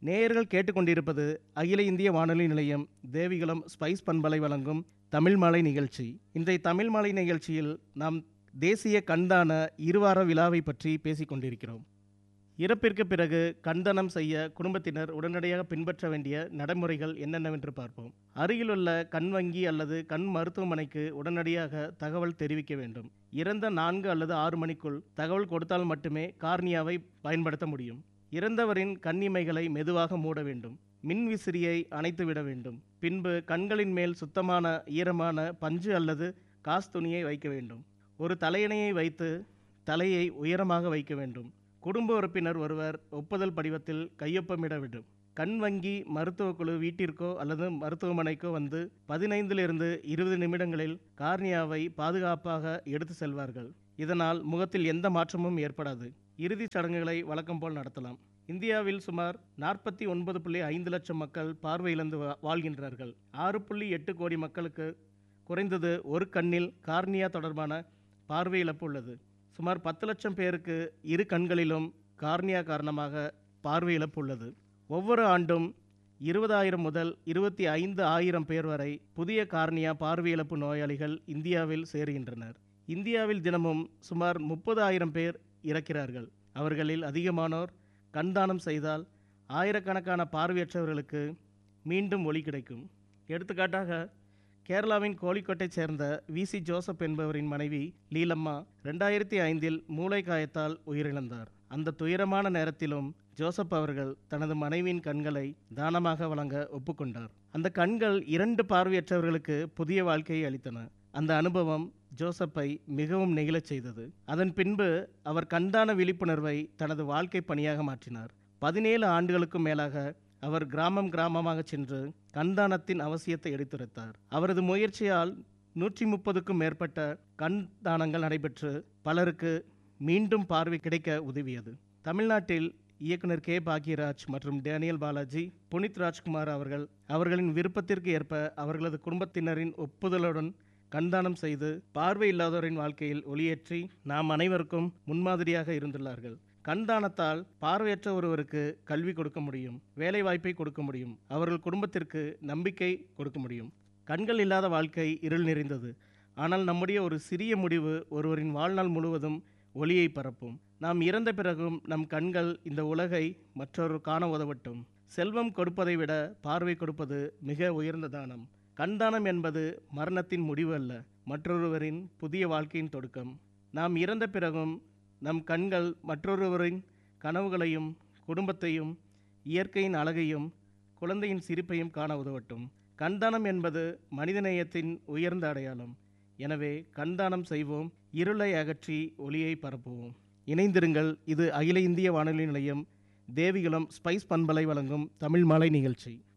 நேயர்கள் கேட்டுக்கொண்டிருப்பது அகில இந்திய வானொலி நிலையம் தேவிகுளம் ஸ்பைஸ் பண்பலை வழங்கும் தமிழ் மாலை நிகழ்ச்சி இன்றைய தமிழ் மாலை நிகழ்ச்சியில் நாம் தேசிய கண்தான இருவார விழாவை பற்றி பேசிக் கொண்டிருக்கிறோம் இறப்பிற்கு பிறகு கண்தானம் செய்ய குடும்பத்தினர் உடனடியாக பின்பற்ற வேண்டிய நடைமுறைகள் என்னென்னவென்று பார்ப்போம் அருகிலுள்ள கண் வங்கி அல்லது கண் மருத்துவமனைக்கு உடனடியாக தகவல் தெரிவிக்க வேண்டும் இறந்த நான்கு அல்லது ஆறு மணிக்குள் தகவல் கொடுத்தால் மட்டுமே கார்னியாவை பயன்படுத்த முடியும் இறந்தவரின் கண்ணிமைகளை மெதுவாக மூட வேண்டும் மின் விசிறியை அணைத்து விட வேண்டும் பின்பு கண்களின் மேல் சுத்தமான ஈரமான பஞ்சு அல்லது காஸ் துணியை வைக்க வேண்டும் ஒரு தலையணையை வைத்து தலையை உயரமாக வைக்க வேண்டும் குடும்ப உறுப்பினர் ஒருவர் ஒப்புதல் படிவத்தில் கையொப்பமிட வேண்டும் கண் வங்கி மருத்துவக் குழு வீட்டிற்கோ அல்லது மருத்துவமனைக்கோ வந்து பதினைந்திலிருந்து இருபது நிமிடங்களில் கார்னியாவை பாதுகாப்பாக எடுத்து செல்வார்கள் இதனால் முகத்தில் எந்த மாற்றமும் ஏற்படாது இறுதிச் சடங்குகளை வழக்கம் போல் நடத்தலாம் இந்தியாவில் சுமார் நாற்பத்தி ஒன்பது புள்ளி ஐந்து லட்சம் மக்கள் பார்வையிழந்து வா- வாழ்கின்றார்கள் ஆறு புள்ளி எட்டு கோடி மக்களுக்கு குறைந்தது ஒரு கண்ணில் கார்னியா தொடர்பான பார்வை இழப்பு உள்ளது சுமார் பத்து லட்சம் பேருக்கு இரு கண்களிலும் கார்னியா காரணமாக பார்வை இழப்பு உள்ளது ஒவ்வொரு ஆண்டும் இருபதாயிரம் முதல் இருபத்தி ஐந்து ஆயிரம் பேர் வரை புதிய கார்னியா பார்வை இழப்பு நோயாளிகள் இந்தியாவில் சேருகின்றனர் இந்தியாவில் தினமும் சுமார் முப்பது ஆயிரம் பேர் இறக்கிறார்கள் அவர்களில் அதிகமானோர் கண்தானம் செய்தால் ஆயிரக்கணக்கான பார்வையற்றவர்களுக்கு மீண்டும் ஒளி கிடைக்கும் எடுத்துக்காட்டாக கேரளாவின் கோழிக்கோட்டைச் சேர்ந்த விசி ஜோசப் என்பவரின் மனைவி லீலம்மா ரெண்டாயிரத்தி ஐந்தில் மூளை காயத்தால் உயிரிழந்தார் அந்த துயரமான நேரத்திலும் ஜோசப் அவர்கள் தனது மனைவியின் கண்களை தானமாக வழங்க ஒப்புக்கொண்டார் அந்த கண்கள் இரண்டு பார்வையற்றவர்களுக்கு புதிய வாழ்க்கையை அளித்தன அந்த அனுபவம் ஜோசப்பை மிகவும் நெகிழச் செய்தது அதன் பின்பு அவர் கண்தான விழிப்புணர்வை தனது வாழ்க்கை பணியாக மாற்றினார் பதினேழு ஆண்டுகளுக்கும் மேலாக அவர் கிராமம் கிராமமாக சென்று கண்தானத்தின் அவசியத்தை எடுத்துரைத்தார் அவரது முயற்சியால் நூற்றி முப்பதுக்கும் மேற்பட்ட கண் தானங்கள் நடைபெற்று பலருக்கு மீண்டும் பார்வை கிடைக்க உதவியது தமிழ்நாட்டில் இயக்குனர் கே பாக்யராஜ் மற்றும் டேனியல் பாலாஜி புனித் ராஜ்குமார் அவர்கள் அவர்களின் விருப்பத்திற்கு ஏற்ப அவர்களது குடும்பத்தினரின் ஒப்புதலுடன் கண்தானம் செய்து பார்வை இல்லாதோரின் வாழ்க்கையில் ஒளியேற்றி நாம் அனைவருக்கும் முன்மாதிரியாக இருந்துள்ளார்கள் கண்தானத்தால் பார்வையற்ற ஒருவருக்கு கல்வி கொடுக்க முடியும் வேலை வாய்ப்பை கொடுக்க முடியும் அவர்கள் குடும்பத்திற்கு நம்பிக்கை கொடுக்க முடியும் கண்கள் இல்லாத வாழ்க்கை இருள் நிறைந்தது ஆனால் நம்முடைய ஒரு சிறிய முடிவு ஒருவரின் வாழ்நாள் முழுவதும் ஒளியை பரப்பும் நாம் இறந்த பிறகும் நம் கண்கள் இந்த உலகை மற்றொரு காண உதவட்டும் செல்வம் கொடுப்பதை விட பார்வை கொடுப்பது மிக உயர்ந்த தானம் கண்தானம் என்பது மரணத்தின் முடிவு அல்ல மற்றொருவரின் புதிய வாழ்க்கையின் தொடக்கம் நாம் இறந்த பிறகும் நம் கண்கள் மற்றொருவரின் கனவுகளையும் குடும்பத்தையும் இயற்கையின் அழகையும் குழந்தையின் சிரிப்பையும் காண உதவட்டும் கண்தானம் என்பது மனிதநேயத்தின் உயர்ந்த அடையாளம் எனவே கண்தானம் செய்வோம் இருளை அகற்றி ஒளியை பரப்புவோம் இணைந்திருங்கள் இது அகில இந்திய வானொலி நிலையம் தேவிகுளம் ஸ்பைஸ் பண்பலை வழங்கும் தமிழ் மாலை நிகழ்ச்சி